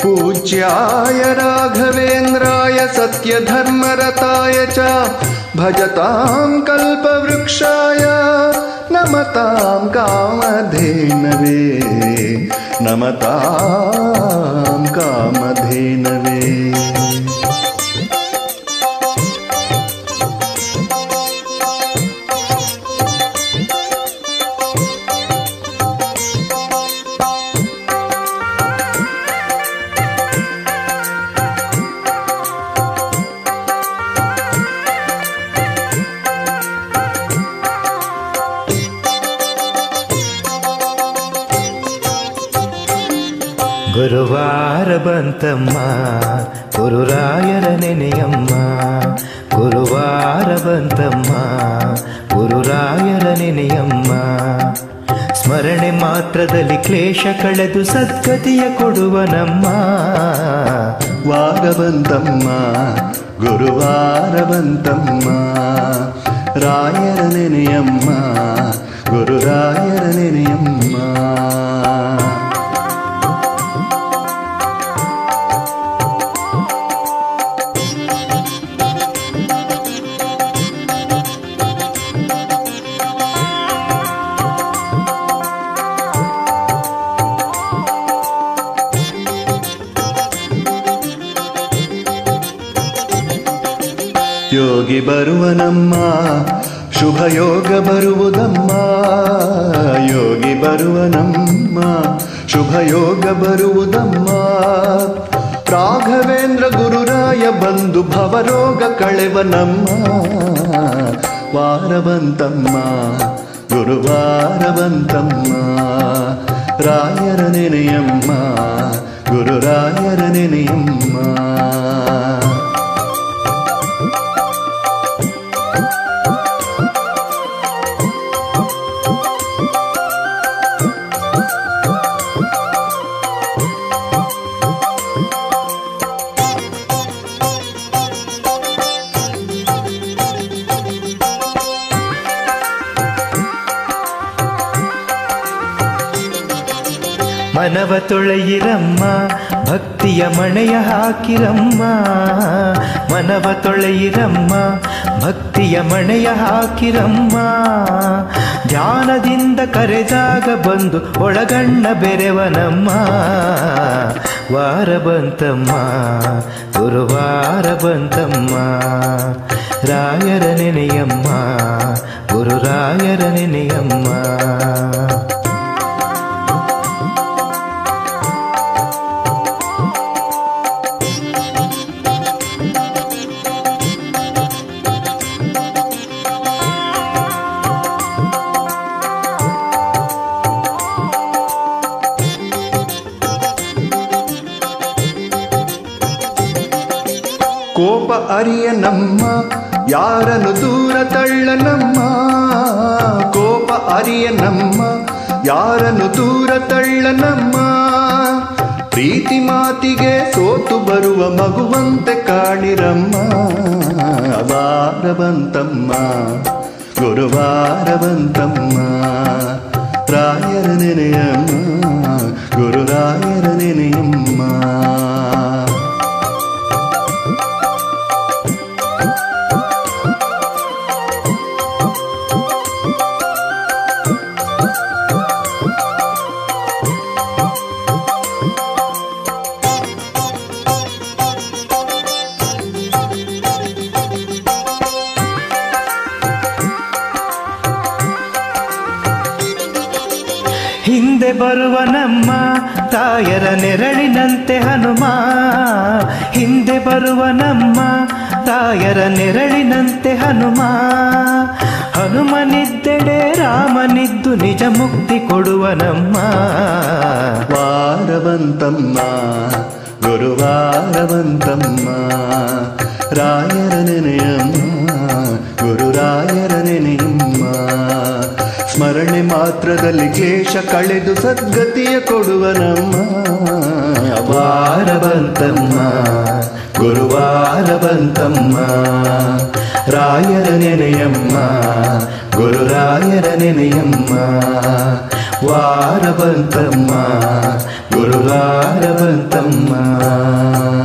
पूज्याय राघवेन्द्राय सत्यधर्मरताय च भजतां कल्पवृक्षाय नमतां कामधेनवे नमतां कामधेनवे ಗುರುವಾರ ಬಂತಮ್ಮ ಗುರುರಾಯರ ನೆನೆಯಮ್ಮ ಗುರುವಾರ ಬಂತಮ್ಮ ಗುರುರಾಯರ ನೆನೆಯಮ್ಮ ಸ್ಮರಣೆ ಮಾತ್ರದಲ್ಲಿ ಕ್ಲೇಶ ಕಳೆದು ಸದ್ಗತಿಯ ಕೊಡುವನಮ್ಮ ವಾರವಂತಮ್ಮ ಗುರುವಾರವಂತಮ್ಮ ರಾಯರ ನೆನೆಯಮ್ಮ ಗುರುರಾಯರ ನೆನೆಯಮ್ಮ ಯೋಗಿ ಬರುವನಮ್ಮ ಶುಭ ಯೋಗ ಬರುವುದಮ್ಮ ಯೋಗಿ ಬರುವನಮ್ಮ ಶುಭ ಯೋಗ ಬರುವುದಮ್ಮ ರಾಘವೇಂದ್ರ ಗುರುರಾಯ ಬಂದು ಭವರೋಗ ಕಳೆವನಮ್ಮ ವಾರವಂತಮ್ಮ ಗುರುವಾರವಂತಮ್ಮ ರಾಯರ ನೆನೆಯಮ್ಮ ಗುರುರಾಯರ ನೆನೆಯಮ್ಮ ಮನವ ತೊಳೆಯಿರಮ್ಮ ಭಕ್ತಿಯ ಮಣೆಯ ಹಾಕಿರಮ್ಮ ಮನವ ತೊಳೆಯಿರಮ್ಮ ಭಕ್ತಿಯ ಮಣೆಯ ಹಾಕಿರಮ್ಮ ಧ್ಯಾನದಿಂದ ಕರೆದಾಗ ಬಂದು ಒಳಗಣ್ಣ ಬೆರೆವನಮ್ಮ ವಾರ ಬಂತಮ್ಮ ಗುರುವಾರ ಬಂತಮ್ಮ ರಾಯರ ನೆನೆಯಮ್ಮ ಗುರುರಾಯರ ನೆನೆಯಮ್ಮ ಕೋಪ ಅರಿಯ ನಮ್ಮ ಯಾರನ್ನು ದೂರ ತಳ್ಳ ನಮ್ಮ ಕೋಪ ಅರಿಯ ನಮ್ಮ ಯಾರನ್ನು ದೂರ ತಳ್ಳ ನಮ್ಮ ಪ್ರೀತಿ ಮಾತಿಗೆ ಸೋತು ಬರುವ ಮಗುವಂತೆ ಕಾಣಿರಮ್ಮ ವಾರ ಬಂತಮ್ಮ ಗುರುವಾರ ಬಂತಮ್ಮ ರಾಯರ ನೆನೆಯಮ್ಮ ಗುರುರಾಯರ ನೆನೆಯಮ್ಮ ಹಿಂದೆ ಬರುವ ನಮ್ಮ ತಾಯರ ನೆರಳಿನಂತೆ ಹನುಮ ಹಿಂದೆ ಬರುವ ನಮ್ಮ ತಾಯರ ನೆರಳಿನಂತೆ ಹನುಮ ಹನುಮನಿದ್ದೆಡೆ ರಾಮನಿದ್ದು ನಿಜ ಮುಕ್ತಿ ಕೊಡುವ ನಮ್ಮ ವಾರವಂತಮ್ಮ ಗುರುವಾರವಂತಮ್ಮ ರಾಯರ ನೆನೆಯಮ್ಮ ಗುರುರಾಯರ ನೆನೆಯಮ್ಮ ಸ್ಮರಣೆ ಮಾತ್ರದಲ್ಲಿ ಕ್ಲೇಶ ಕಳೆದು ಸದ್ಗತಿಯ ಕೊಡುವ ನಮ್ಮ ವಾರ ಬಂತಮ್ಮ ಗುರುವಾರ ಬಂತಮ್ಮ ರಾಯರ ನೆನೆಯಮ್ಮ ಗುರುರಾಯರ ನೆನೆಯಮ್ಮ ವಾರ ಬಂತಮ್ಮ ಗುರುವಾರ ಬಂತಮ್ಮ